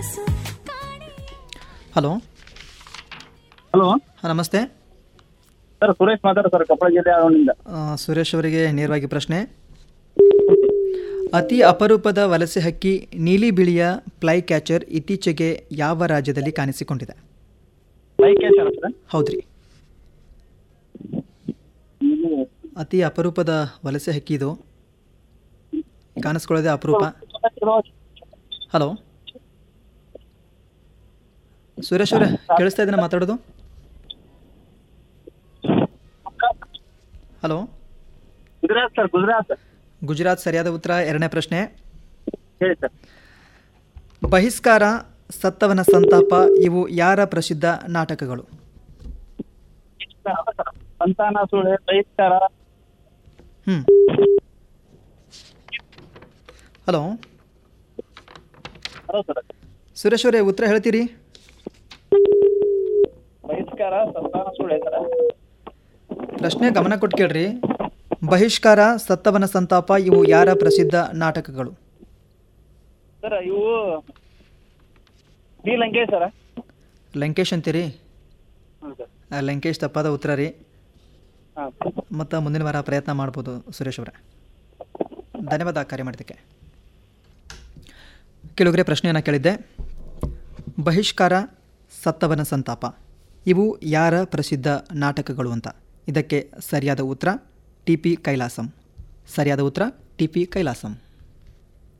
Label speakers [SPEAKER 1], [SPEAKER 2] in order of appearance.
[SPEAKER 1] hello
[SPEAKER 2] hello
[SPEAKER 1] ಹಾಂ ನಮಸ್ತೆ
[SPEAKER 2] sir Suresh ಮಾತಾಡ ಸರ್ ಕೊಪ್ಪಳ ಜಿಲ್ಲೆ ಆವರಣಿಂದ
[SPEAKER 1] ಆ, ಸುರೇಶ್ ಅವರಿಗೆ ನೇರವಾಗಿ ಪ್ರಶ್ನೆ ಅತಿ ಅಪರೂಪದ ವಲಸೆ ಹಕ್ಕಿ ನೀಲಿ ಬಿಳಿಯ ಫ್ಲೈ ಕ್ಯಾಚರ್ ಇತ್ತೀಚೆಗೆ ಯಾವ ರಾಜ್ಯದಲ್ಲಿ ಕಾಣಿಸಿಕೊಂಡಿದೆ
[SPEAKER 2] ಬೈಕ್ ಸರ್ ಸರ್
[SPEAKER 1] ಹೌದ್ರಿ ಅತಿ ಅಪರೂಪದ ವಲಸೆ ಹಕ್ಕಿ ಇದು ಕಾಣಿಸ್ಕೊಳ್ಳೋದೇ ಅಪರೂಪ ಹಲೋ ಸುರೇಶ್ ಅವರೇ ಕೇಳಿಸ್ತಾ ಇದ್ದೇನೆ ಮಾತಾಡೋದು ಹಲೋ
[SPEAKER 2] ಗುಜರಾತ್ ಸರ್ ಗುಜರಾತ್
[SPEAKER 1] ಗುಜರಾತ್ ಸರಿಯಾದ ಉತ್ತರ ಎರಡನೇ ಪ್ರಶ್ನೆ
[SPEAKER 2] ಹೇಳಿ ಸರ್
[SPEAKER 1] ಬಹಿಷ್ಕಾರ ಸತ್ತವನ ಸಂತಾಪ ಇವು ಯಾರ ಪ್ರಸಿದ್ಧ ನಾಟಕಗಳು
[SPEAKER 2] ಸಂತಾನ ಸುಳೆ ಬಹಿಷ್ಕಾರ
[SPEAKER 1] ಹ್ಞೂ ಹಲೋ
[SPEAKER 2] ಹಲೋ ಸರ್
[SPEAKER 1] ಸುರೇಶ್ ಅವರೇ ಉತ್ತರ ಹೇಳ್ತೀರಿ
[SPEAKER 2] ಬಹಿಷ್ಕಾರ ಸಂತಾನ ಸುಳೆ ಸರ್
[SPEAKER 1] ಪ್ರಶ್ನೆ ಗಮನ ಕೊಟ್ಟು ಕೇಳ್ರಿ ಬಹಿಷ್ಕಾರ ಸತ್ತವನ ಸಂತಾಪ ಇವು ಯಾರ ಪ್ರಸಿದ್ಧ ನಾಟಕಗಳು
[SPEAKER 2] ಸರ್ ಇವು ಬಿ ಲಂಕೇಶ್ ಸರ್
[SPEAKER 1] ಲಂಕೇಶ್ ಅಂತೀರಿ
[SPEAKER 2] ಹ್ಞೂ ಸರ್
[SPEAKER 1] ಆ, ಲಂಕೇಶ್ ತಪ್ಪಾದ ಉತ್ತರ ರೀ
[SPEAKER 2] ಹಾಂ
[SPEAKER 1] ಮತ್ತು ಮುಂದಿನ ವಾರ ಪ್ರಯತ್ನ ಮಾಡ್ಬೋದು ಸುರೇಶ್ ಅವರೇ ಧನ್ಯವಾದ ಕಾರ್ಯ ಮಾಡಿದ್ದಕ್ಕೆ ಕೆಲವರಿಗೆ ಪ್ರಶ್ನೆಯನ್ನು ಕೇಳಿದ್ದೆ ಬಹಿಷ್ಕಾರ ಸತ್ತವನ ಸಂತಾಪ ಇವು ಯಾರ ಪ್ರಸಿದ್ಧ ನಾಟಕಗಳು ಅಂತ ಇದಕ್ಕೆ ಸರಿಯಾದ ಉತ್ತರ ಟಿ ಪಿ ಕೈಲಾಸಂ ಸರಿಯಾದ ಉತ್ತರ ಟಿ ಪಿ ಕೈಲಾಸಂ